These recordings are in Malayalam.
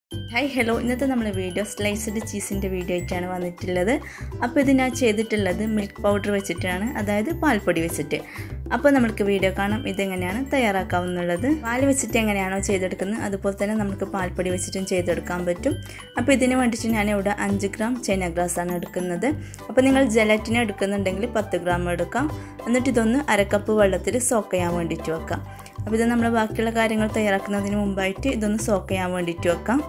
ഹായ് ഹലോ ഇന്നത്തെ നമ്മുടെ വീഡിയോ സ്ലൈസ്ഡ് ചീസിൻ്റെ വീഡിയോ ആയിട്ടാണ് വന്നിട്ടുള്ളത് അപ്പോൾ ഇത് ഞാൻ ചെയ്തിട്ടുള്ളത് മിൽക്ക് പൗഡർ വെച്ചിട്ടാണ് അതായത് പാൽപ്പൊടി വെച്ചിട്ട് അപ്പോൾ നമുക്ക് വീഡിയോ കാണാം ഇതെങ്ങനെയാണ് തയ്യാറാക്കാവുന്നുള്ളത് പാൽ വെച്ചിട്ട് എങ്ങനെയാണോ ചെയ്തെടുക്കുന്നത് അതുപോലെ തന്നെ നമുക്ക് പാൽപ്പൊടി വെച്ചിട്ടും ചെയ്തെടുക്കാൻ പറ്റും അപ്പോൾ ഇതിന് വേണ്ടിയിട്ട് ഞാൻ ഇവിടെ അഞ്ച് ഗ്രാം ചൈന ഗ്രാസ് ആണ് എടുക്കുന്നത് അപ്പോൾ നിങ്ങൾ ജലാറ്റിന് എടുക്കുന്നുണ്ടെങ്കിൽ പത്ത് ഗ്രാം എടുക്കാം എന്നിട്ട് ഇതൊന്ന് അരക്കപ്പ് വെള്ളത്തിൽ സോക്ക് ചെയ്യാൻ വേണ്ടിയിട്ട് വെക്കാം അപ്പോൾ ഇത് നമ്മൾ ബാക്കിയുള്ള കാര്യങ്ങൾ തയ്യാറാക്കുന്നതിന് മുമ്പായിട്ട് ഇതൊന്ന് സോക്ക് ചെയ്യാൻ വേണ്ടിയിട്ട് വെക്കാം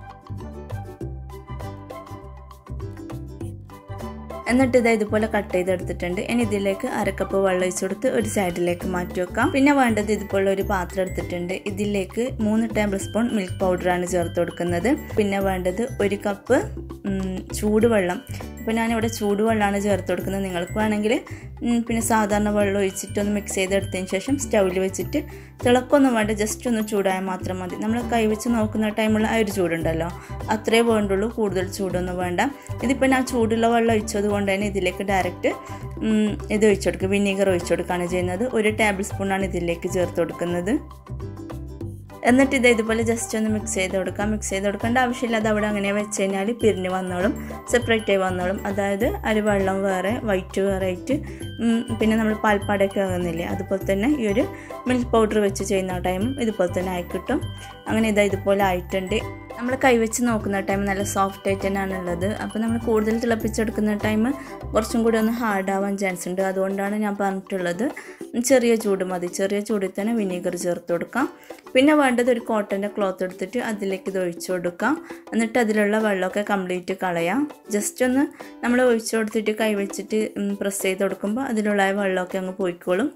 എന്നിട്ട് ഇത് ഇതുപോലെ കട്ട് ചെയ്തെടുത്തിട്ടുണ്ട് ഇനി ഇതിലേക്ക് അരക്കപ്പ് വെള്ളം ഒഴിച്ചു കൊടുത്ത് ഒരു സൈഡിലേക്ക് മാറ്റി വെക്കാം പിന്നെ വേണ്ടത് ഇതുപോലെ ഒരു പാത്രം എടുത്തിട്ടുണ്ട് ഇതിലേക്ക് മൂന്ന് ടേബിൾ സ്പൂൺ മിൽക്ക് പൗഡറാണ് ചേർത്ത് കൊടുക്കുന്നത് പിന്നെ വേണ്ടത് ഒരു കപ്പ് ചൂടുവെള്ളം ഇപ്പോൾ ഞാനിവിടെ ചൂടുവെള്ളമാണ് ചേർത്ത് കൊടുക്കുന്നത് നിങ്ങൾക്ക് വേണമെങ്കിൽ പിന്നെ സാധാരണ വെള്ളം ഒഴിച്ചിട്ടൊന്ന് മിക്സ് ചെയ്തെടുത്തതിന് ശേഷം സ്റ്റൗവിൽ വെച്ചിട്ട് തിളക്കൊന്നും വേണ്ട ജസ്റ്റ് ഒന്ന് ചൂടായാൽ മാത്രം മതി നമ്മൾ കൈ വെച്ച് നോക്കുന്ന ടൈമുള്ള ആ ഒരു ചൂടുണ്ടല്ലോ അത്രേ വേണ്ടുള്ളൂ കൂടുതൽ ചൂടൊന്നും വേണ്ട ഇതിപ്പോൾ ഞാൻ ചൂടുള്ള വെള്ളം ഒഴിച്ചത് കൊണ്ട് തന്നെ ഇതിലേക്ക് ഡയറക്റ്റ് ഇത് ഒഴിച്ചു കൊടുക്കുക വിനീഗർ ഒഴിച്ചു കൊടുക്കുകയാണ് ചെയ്യുന്നത് ഒരു ടേബിൾ സ്പൂണാണ് ഇതിലേക്ക് ചേർത്ത് കൊടുക്കുന്നത് എന്നിട്ട് ഇത് ഇതുപോലെ ജസ്റ്റ് ഒന്ന് മിക്സ് ചെയ്ത് കൊടുക്കാം മിക്സ് ചെയ്ത് കൊടുക്കേണ്ട ആവശ്യമില്ല അത് അവിടെ അങ്ങനെ വെച്ച് കഴിഞ്ഞാൽ പിരിഞ്ഞ് വന്നോളും സെപ്പറേറ്റ് ആയി വന്നോളും അതായത് ഒരു വെള്ളം വേറെ വൈറ്റ് വേറെ ആയിട്ട് പിന്നെ നമ്മൾ പാൽപ്പാടൊക്കെ ആകുന്നില്ലേ അതുപോലെ തന്നെ ഈ ഒരു മിൽക്ക് പൗഡർ വെച്ച് ചെയ്യുന്ന ടൈമും ഇതുപോലെ തന്നെ ആയി കിട്ടും അങ്ങനെ ഇതാ ഇതുപോലെ ആയിട്ടുണ്ട് നമ്മൾ കൈവച്ച് നോക്കുന്ന ടൈം നല്ല സോഫ്റ്റ് ആയിട്ട് തന്നെയാണ് ഉള്ളത് അപ്പോൾ നമ്മൾ കൂടുതൽ തിളപ്പിച്ചെടുക്കുന്ന ടൈം കുറച്ചും കൂടി ഒന്ന് ഹാർഡ് ആവാൻ ചാൻസ് ഉണ്ട് അതുകൊണ്ടാണ് ഞാൻ പറഞ്ഞിട്ടുള്ളത് ചെറിയ ചൂട് മതി ചെറിയ ചൂടിൽ തന്നെ വിനീഗർ ചേർത്ത് കൊടുക്കാം പിന്നെ വേണ്ടത് ഒരു കോട്ടൻ്റെ ക്ലോത്ത് എടുത്തിട്ട് അതിലേക്ക് ഇത് ഒഴിച്ചു കൊടുക്കാം എന്നിട്ട് അതിലുള്ള വെള്ളമൊക്കെ കംപ്ലീറ്റ് കളയാം ജസ്റ്റ് ഒന്ന് നമ്മൾ ഒഴിച്ചു കൊടുത്തിട്ട് കൈവച്ചിട്ട് പ്രസ് ചെയ്ത് കൊടുക്കുമ്പോൾ അതിലുള്ള വെള്ളമൊക്കെ അങ്ങ് പോയിക്കോളും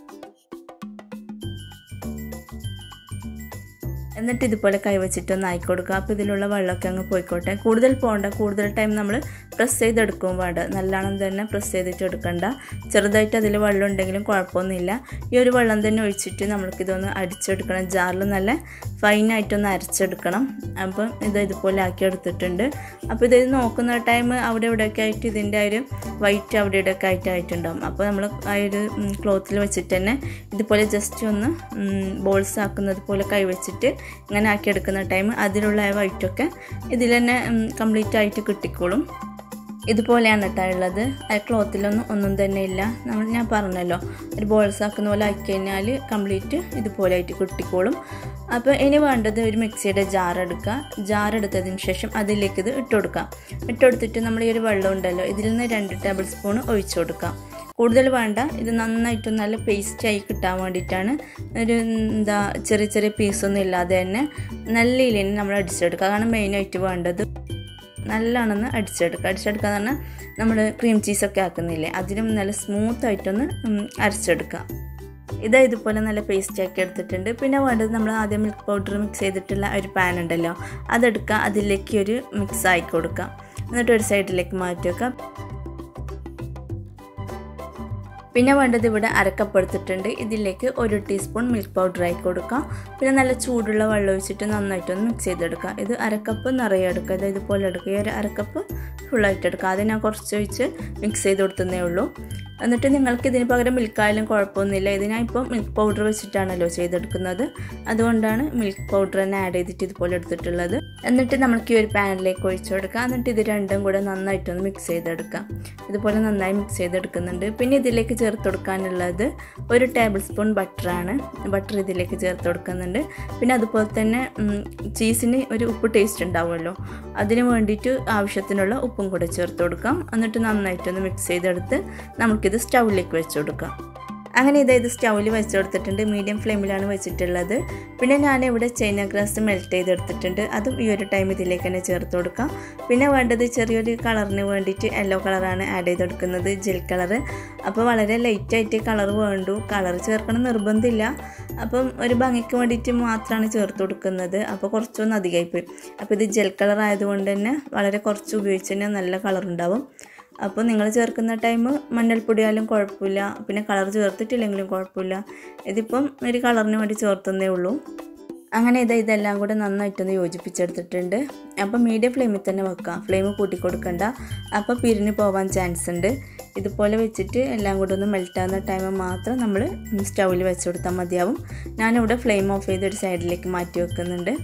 എന്നിട്ട് ഇതുപോലെ കൈവച്ചിട്ടൊന്ന് ആയി കൊടുക്കുക അപ്പോൾ ഇതിലുള്ള വെള്ളമൊക്കെ അങ്ങ് പോയിക്കോട്ടെ കൂടുതൽ പോകണ്ട കൂടുതൽ ടൈം നമ്മൾ പ്രസ് ചെയ്തെടുക്കും വേണ്ട നല്ലോണം തന്നെ പ്രസ് ചെയ്തിട്ട് എടുക്കണ്ട ചെറുതായിട്ട് അതിൽ വെള്ളം ഉണ്ടെങ്കിലും കുഴപ്പമൊന്നുമില്ല ഈ ഒരു വെള്ളം തന്നെ ഒഴിച്ചിട്ട് നമ്മൾക്കിതൊന്ന് അടിച്ചെടുക്കണം ജാറിൽ നല്ല ഫൈനായിട്ടൊന്ന് അരച്ചെടുക്കണം അപ്പം ഇത് ഇതുപോലെ ആക്കി എടുത്തിട്ടുണ്ട് അപ്പോൾ ഇത് നോക്കുന്ന ടൈം അവിടെ ഇവിടെയൊക്കെ ആയിട്ട് ഇതിൻ്റെ ആ ഒരു വൈറ്റ് അവിടെ ഇവിടെയൊക്കെ ആയിട്ട് ആയിട്ടുണ്ടാവും അപ്പോൾ നമ്മൾ ആ ഒരു ക്ലോത്തിൽ വെച്ചിട്ട് തന്നെ ഇതുപോലെ ജസ്റ്റ് ഒന്ന് ബോൾസ് ആക്കുന്നത് പോലെ കൈവച്ചിട്ട് ഇങ്ങനെ ആക്കി എടുക്കുന്ന ടൈം അതിലുള്ള വൈറ്റൊക്കെ ഇതിൽ തന്നെ കംപ്ലീറ്റ് ആയിട്ട് കിട്ടിക്കോളും ഇതുപോലെയാണ് കേട്ടോ ഉള്ളത് ആ ക്ലോത്തിലൊന്നും ഒന്നും തന്നെ ഇല്ല നമ്മൾ ഞാൻ പറഞ്ഞല്ലോ ഒരു ബോൾസ് ആക്കുന്ന പോലെ ആക്കി കഴിഞ്ഞാൽ കംപ്ലീറ്റ് ഇതുപോലെ ആയിട്ട് കിട്ടിക്കോളും അപ്പോൾ ഇനി വേണ്ടത് ഒരു മിക്സിയുടെ ജാർ എടുക്കുക ജാർ എടുത്തതിന് ശേഷം അതിലേക്ക് ഇത് ഇട്ട് കൊടുക്കാം ഇട്ട് കൊടുത്തിട്ട് നമ്മൾ ഈ ഒരു വെള്ളം ഉണ്ടല്ലോ ഇതിൽ നിന്ന് രണ്ട് ടേബിൾ സ്പൂൺ ഒഴിച്ചു കൊടുക്കാം കൂടുതൽ വേണ്ട ഇത് നന്നായിട്ട് നല്ല പേസ്റ്റായി കിട്ടാൻ വേണ്ടിയിട്ടാണ് ഒരു എന്താ ചെറിയ ചെറിയ പീസൊന്നും ഇല്ലാതെ തന്നെ നല്ല ഇലേനെ നമ്മൾ അടിച്ചെടുക്കുക അതാണ് മെയിനായിട്ട് വേണ്ടത് നല്ലോണമെന്ന് അടിച്ചെടുക്കുക അടിച്ചെടുക്കുക എന്ന് പറഞ്ഞാൽ നമ്മൾ ക്രീം ചീസൊക്കെ ആക്കുന്നില്ലേ അതിനും നല്ല സ്മൂത്തായിട്ടൊന്ന് അരച്ചെടുക്കുക ഇതാ ഇതുപോലെ നല്ല പേസ്റ്റ് ആക്കി എടുത്തിട്ടുണ്ട് പിന്നെ വേണ്ടത് നമ്മൾ ആദ്യം മിൽക്ക് പൗഡർ മിക്സ് ചെയ്തിട്ടുള്ള ഒരു പാൻ ഉണ്ടല്ലോ അതെടുക്കുക അതിലേക്ക് ഒരു മിക്സ് ആക്കി കൊടുക്കുക എന്നിട്ട് ഒരു സൈഡിലേക്ക് മാറ്റി വെക്കാം പിന്നെ വേണ്ടത് ഇവിടെ അരക്കപ്പ് എടുത്തിട്ടുണ്ട് ഇതിലേക്ക് ഒരു ടീസ്പൂൺ മിൽക്ക് പൗഡർ ആയി കൊടുക്കാം പിന്നെ നല്ല ചൂടുള്ള വെള്ളം ഒഴിച്ചിട്ട് നന്നായിട്ടൊന്ന് മിക്സ് ചെയ്തെടുക്കുക ഇത് അരക്കപ്പ് നിറയെ എടുക്കുക ഇത് ഇതുപോലെ എടുക്കുക ഈ ഒരു അരക്കപ്പ് ഫുള്ളായിട്ട് എടുക്കുക അത് ഞാൻ കുറച്ച് ഒഴിച്ച് മിക്സ് ചെയ്ത് കൊടുത്തതേ ഉള്ളൂ എന്നിട്ട് നിങ്ങൾക്ക് ഇതിന് പകരം മിൽക്കായാലും കുഴപ്പമൊന്നുമില്ല ഇത് ഞാൻ ഇപ്പോൾ മിൽക്ക് പൗഡർ വെച്ചിട്ടാണല്ലോ ചെയ്തെടുക്കുന്നത് അതുകൊണ്ടാണ് മിൽക്ക് പൗഡർ തന്നെ ആഡ് ചെയ്തിട്ട് ഇതുപോലെ എടുത്തിട്ടുള്ളത് എന്നിട്ട് നമുക്ക് ഈ ഒരു പാനിലേക്ക് ഒഴിച്ചു കൊടുക്കാം എന്നിട്ട് ഇത് രണ്ടും കൂടെ നന്നായിട്ടൊന്ന് മിക്സ് ചെയ്തെടുക്കാം ഇതുപോലെ നന്നായി മിക്സ് ചെയ്തെടുക്കുന്നുണ്ട് പിന്നെ ഇതിലേക്ക് ചേർത്ത് കൊടുക്കാനുള്ളത് ഒരു ടേബിൾ സ്പൂൺ ബട്ടറാണ് ബട്ടർ ഇതിലേക്ക് ചേർത്ത് കൊടുക്കുന്നുണ്ട് പിന്നെ അതുപോലെ തന്നെ ചീസിന് ഒരു ഉപ്പ് ടേസ്റ്റ് ഉണ്ടാവുമല്ലോ അതിന് വേണ്ടിയിട്ട് ആവശ്യത്തിനുള്ള ഉപ്പും കൂടെ ചേർത്ത് കൊടുക്കാം എന്നിട്ട് നന്നായിട്ടൊന്ന് മിക്സ് ചെയ്തെടുത്ത് നമുക്കിത് സ്റ്റൗവിലേക്ക് വെച്ച് കൊടുക്കാം അങ്ങനെ ഇതാ ഇത് സ്റ്റൗവിൽ വെച്ച് കൊടുത്തിട്ടുണ്ട് മീഡിയം ഫ്ലെയിമിലാണ് വെച്ചിട്ടുള്ളത് പിന്നെ ഞാൻ ഇവിടെ ചൈന ഗ്രാസ് മെൽറ്റ് ചെയ്തെടുത്തിട്ടുണ്ട് അതും ഈ ഒരു ടൈം ഇതിലേക്ക് തന്നെ ചേർത്ത് കൊടുക്കാം പിന്നെ വേണ്ടത് ചെറിയൊരു കളറിന് വേണ്ടിയിട്ട് യെല്ലോ കളറാണ് ആഡ് ചെയ്തെടുക്കുന്നത് ജെൽ കളർ അപ്പോൾ വളരെ ലൈറ്റായിട്ട് കളർ വേണ്ടു കളർ ചേർക്കണം നിർബന്ധമില്ല അപ്പം ഒരു ഭംഗിക്ക് വേണ്ടിയിട്ട് മാത്രമാണ് ചേർത്ത് കൊടുക്കുന്നത് അപ്പോൾ കുറച്ചൊന്നും അധികമായിപ്പോയി അപ്പോൾ ഇത് ജെൽ കളർ ആയതുകൊണ്ട് തന്നെ വളരെ കുറച്ച് ഉപയോഗിച്ച് തന്നെ നല്ല കളർ ഉണ്ടാവും അപ്പോൾ നിങ്ങൾ ചേർക്കുന്ന ടൈം മഞ്ഞൾപ്പൊടിയായാലും കുഴപ്പമില്ല പിന്നെ കളർ ചേർത്തിട്ടില്ലെങ്കിലും കുഴപ്പമില്ല ഇതിപ്പം ഒരു കളറിന് വേണ്ടി ചേർത്തന്നേ ഉള്ളൂ അങ്ങനെ ഇത് ഇതെല്ലാം കൂടെ നന്നായിട്ടൊന്ന് യോജിപ്പിച്ചെടുത്തിട്ടുണ്ട് അപ്പോൾ മീഡിയം ഫ്ലെയിമിൽ തന്നെ വെക്കാം ഫ്ലെയിം കൂട്ടി കൊടുക്കണ്ട അപ്പോൾ പിരിഞ്ഞ് പോകാൻ ചാൻസ് ഉണ്ട് ഇതുപോലെ വെച്ചിട്ട് എല്ലാം കൂടെ ഒന്ന് മെൽറ്റാകുന്ന ടൈം മാത്രം നമ്മൾ സ്റ്റൗവിൽ വെച്ച് കൊടുത്താൽ മതിയാവും ഞാനിവിടെ ഫ്ലെയിം ഓഫ് ചെയ്ത് ഒരു സൈഡിലേക്ക് മാറ്റി വെക്കുന്നുണ്ട്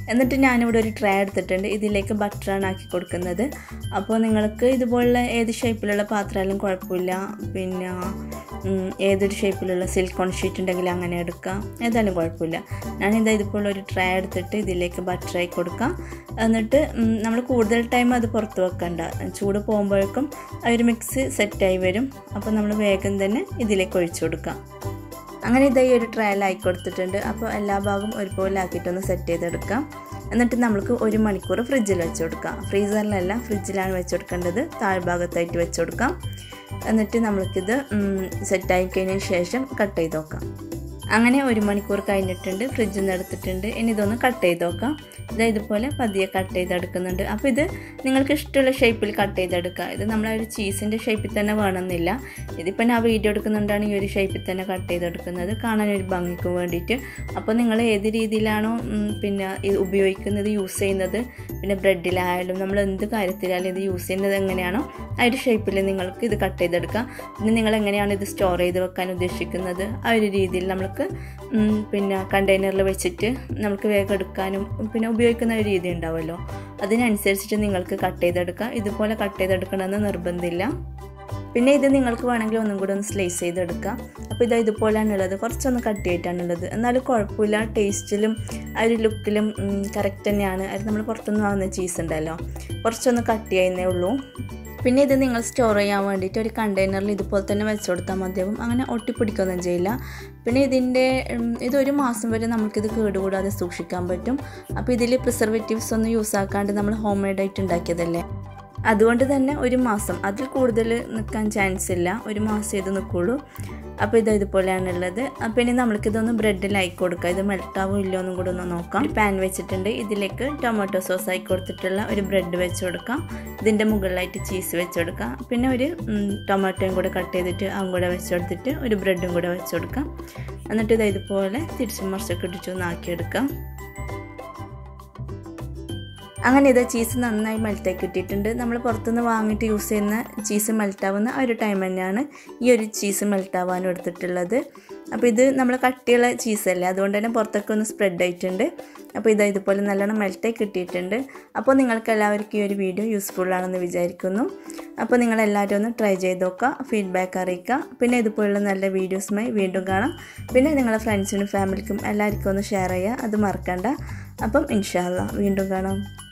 എന്നിട്ട് ഞാനിവിടെ ഒരു ട്രേ എടുത്തിട്ടുണ്ട് ഇതിലേക്ക് ബട്ടറാണ് ആക്കി കൊടുക്കുന്നത് അപ്പോൾ നിങ്ങൾക്ക് ഇതുപോലുള്ള ഏത് ഷേപ്പിലുള്ള പാത്രമായാലും കുഴപ്പമില്ല പിന്നെ ഉം, ഏതൊരു ഷേപ്പിലുള്ള സിലിക്കോൺ ഷീറ്റ് ഉണ്ടെങ്കിൽ അങ്ങനെ എടുക്കാം ഏതായാലും കുഴപ്പമില്ല ഞാനിതാ ഇതുപോലുള്ള ഒരു ട്രേ എടുത്തിട്ട് ഇതിലേക്ക് ബട്ടറായി കൊടുക്കാം എന്നിട്ട് നമ്മൾ കൂടുതൽ ടൈം അത് പുറത്ത് വെക്കണ്ട ചൂട് പോകുമ്പോഴേക്കും ആ ഒരു മിക്സ് സെറ്റായി വരും അപ്പോൾ നമ്മൾ വേഗം തന്നെ ഇതിലേക്ക് ഒഴിച്ചു കൊടുക്കാം അങ്ങനെ ഇതായി ഒരു ട്രയൽ ആയി കൊടുത്തിട്ടുണ്ട് അപ്പോൾ എല്ലാ ഭാഗവും ഒരുപോലെ ആക്കിയിട്ടൊന്ന് സെറ്റ് ചെയ്തെടുക്കാം എന്നിട്ട് നമുക്ക് ഒരു മണിക്കൂർ ഫ്രിഡ്ജിൽ വെച്ച് കൊടുക്കാം ഫ്രീസറിലല്ല ഫ്രിഡ്ജിലാണ് വെച്ച് കൊടുക്കേണ്ടത് താഴ്ഭാഗത്തായിട്ട് വെച്ച് കൊടുക്കാം എന്നിട്ട് നമ്മൾക്കിത് സെറ്റായി കഴിഞ്ഞതിന് ശേഷം കട്ട് ചെയ്ത് നോക്കാം അങ്ങനെ ഒരു മണിക്കൂർ കഴിഞ്ഞിട്ടുണ്ട് ഫ്രിഡ്ജിൽ നിന്ന് എടുത്തിട്ടുണ്ട് ഇനി ഇതൊന്ന് കട്ട് ചെയ്ത് നോക്കാം ഇതാ ഇതുപോലെ പതിയെ കട്ട് ചെയ്തെടുക്കുന്നുണ്ട് അപ്പോൾ ഇത് നിങ്ങൾക്ക് ഇഷ്ടമുള്ള ഷേപ്പിൽ കട്ട് ചെയ്തെടുക്കുക ഇത് നമ്മളെ ഒരു ചീസിൻ്റെ ഷേപ്പിൽ തന്നെ വേണമെന്നില്ല ഇതിപ്പോൾ ഞാൻ വീഡിയോ എടുക്കുന്നുണ്ടാണ് ഈ ഒരു ഷേപ്പിൽ തന്നെ കട്ട് ചെയ്തെടുക്കുന്നത് കാണാൻ ഒരു ഭംഗിക്ക് വേണ്ടിയിട്ട് അപ്പോൾ നിങ്ങൾ ഏത് രീതിയിലാണോ ഉം, പിന്നെ ഇത് ഉപയോഗിക്കുന്നത് യൂസ് ചെയ്യുന്നത് പിന്നെ ബ്രെഡിലായാലും നമ്മൾ എന്ത് കാര്യത്തിലായാലും ഇത് യൂസ് ചെയ്യുന്നത് എങ്ങനെയാണോ ആ ഒരു ഷേപ്പിൽ നിങ്ങൾക്ക് ഇത് കട്ട് ചെയ്തെടുക്കാം പിന്നെ നിങ്ങൾ എങ്ങനെയാണ് ഇത് സ്റ്റോർ ചെയ്ത് വെക്കാൻ ഉദ്ദേശിക്കുന്നത് ആ ഒരു രീതിയിൽ നമ്മൾക്ക് ഉം, പിന്നെ കണ്ടെയ്നറിൽ വെച്ചിട്ട് നമുക്ക് വേഗം എടുക്കാനും പിന്നെ ഉപയോഗിക്കുന്ന ഒരു രീതി ഉണ്ടാവുമല്ലോ അതിനനുസരിച്ചിട്ട് നിങ്ങൾക്ക് കട്ട് ചെയ്തെടുക്കാം ഇതുപോലെ കട്ട് ചെയ്തെടുക്കണമെന്ന് നിർബന്ധമില്ല പിന്നെ ഇത് നിങ്ങൾക്ക് വേണമെങ്കിൽ ഒന്നും കൂടെ ഒന്ന് സ്ലൈസ് ചെയ്തെടുക്കാം അപ്പോൾ ഇതാ ഇതുപോലെയാണുള്ളത് കുറച്ചൊന്ന് കട്ടിയായിട്ടാണുള്ളത് എന്നാലും കുഴപ്പമില്ല ടേസ്റ്റിലും ആ ഒരു ലുക്കിലും കറക്റ്റ് തന്നെയാണ് അത് നമ്മൾ പുറത്തുനിന്ന് വാങ്ങുന്ന ചീസ് ഉണ്ടല്ലോ കുറച്ചൊന്ന് കട്ടിയായിരുന്നേ ഉള്ളൂ പിന്നെ ഇത് നിങ്ങൾ സ്റ്റോർ ചെയ്യാൻ വേണ്ടിയിട്ട് ഒരു കണ്ടെയ്നറിൽ ഇതുപോലെ തന്നെ വെച്ച് കൊടുത്താൽ മതിയാവും അങ്ങനെ ഒട്ടിപ്പിടിക്കുകയൊന്നും ചെയ്യില്ല പിന്നെ ഇതിൻ്റെ ഉം, ഇതൊരു മാസം വരെ നമുക്കിത് കേടുകൂടാതെ സൂക്ഷിക്കാൻ പറ്റും അപ്പോൾ ഇതിൽ പ്രിസർവേറ്റീവ്സ് ഒന്നും യൂസ് ആക്കാണ്ട് നമ്മൾ ഹോം മെയ്ഡായിട്ട് ഉണ്ടാക്കിയതല്ലേ അതുകൊണ്ട് തന്നെ ഒരു മാസം അതിൽ കൂടുതൽ നിൽക്കാൻ ചാൻസ് ഇല്ല ഒരു മാസം ഇത് നിൽക്കുള്ളൂ അപ്പോൾ ഇത് ഇതുപോലെയാണുള്ളത് അപ്പോൾ ഇനി നമ്മൾക്കിതൊന്ന് ബ്രെഡിലായി കൊടുക്കുക ഇത് മെൽട്ടാവോ ഇല്ലോ എന്നും കൂടെ ഒന്ന് നോക്കാം പാൻ വെച്ചിട്ടുണ്ട് ഇതിലേക്ക് ടൊമാറ്റോ സോസ് ആയി കൊടുത്തിട്ടുള്ള ഒരു ബ്രെഡ് വെച്ച് കൊടുക്കാം ഇതിൻ്റെ മുകളിലായിട്ട് ചീസ് വെച്ച് കൊടുക്കാം പിന്നെ ഒരു ഉം, ടൊമാറ്റോയും കൂടെ കട്ട് ചെയ്തിട്ട് അതും കൂടെ വെച്ച് കൊടുത്തിട്ട് ഒരു ബ്രെഡും കൂടെ വെച്ച് കൊടുക്കാം എന്നിട്ട് ഇത് ഇതുപോലെ തിരിച്ചും മറിച്ചൊക്കെ ഇട്ടിട്ട് ഒന്ന് ആക്കിയെടുക്കാം അങ്ങനെ ഇത് ചീസ് നന്നായി മെൽറ്റാക്കി കിട്ടിയിട്ടുണ്ട് നമ്മൾ പുറത്തുനിന്ന് വാങ്ങിയിട്ട് യൂസ് ചെയ്യുന്ന ചീസ് മെൽറ്റാവുന്ന ആ ഒരു ടൈം തന്നെയാണ് ഈ ഒരു ചീസ് മെൽറ്റാവാനും എടുത്തിട്ടുള്ളത് അപ്പോൾ ഇത് നമ്മൾ കട്ടിയുള്ള ചീസല്ലേ അതുകൊണ്ട് തന്നെ പുറത്തൊക്കെ ഒന്ന് സ്പ്രെഡ് ആയിട്ടുണ്ട് അപ്പോൾ ഇത് ഇതുപോലെ നല്ലോണം മെൽറ്റായി കിട്ടിയിട്ടുണ്ട് അപ്പോൾ നിങ്ങൾക്ക് എല്ലാവർക്കും ഈ ഒരു വീഡിയോ യൂസ്ഫുൾ ആണെന്ന് വിചാരിക്കുന്നു അപ്പോൾ നിങ്ങൾ എല്ലാവരും ഒന്ന് ട്രൈ ചെയ്ത് നോക്കുക ഫീഡ്ബാക്ക് അറിയിക്കുക പിന്നെ ഇതുപോലുള്ള നല്ല വീഡിയോസുമായി വീണ്ടും കാണാം പിന്നെ നിങ്ങളുടെ ഫ്രണ്ട്സിനും ഫാമിലിക്കും എല്ലാവർക്കും ഒന്ന് ഷെയർ ചെയ്യുക അത് മറക്കണ്ട അപ്പം ഇൻഷാല്ല വീണ്ടും കാണാം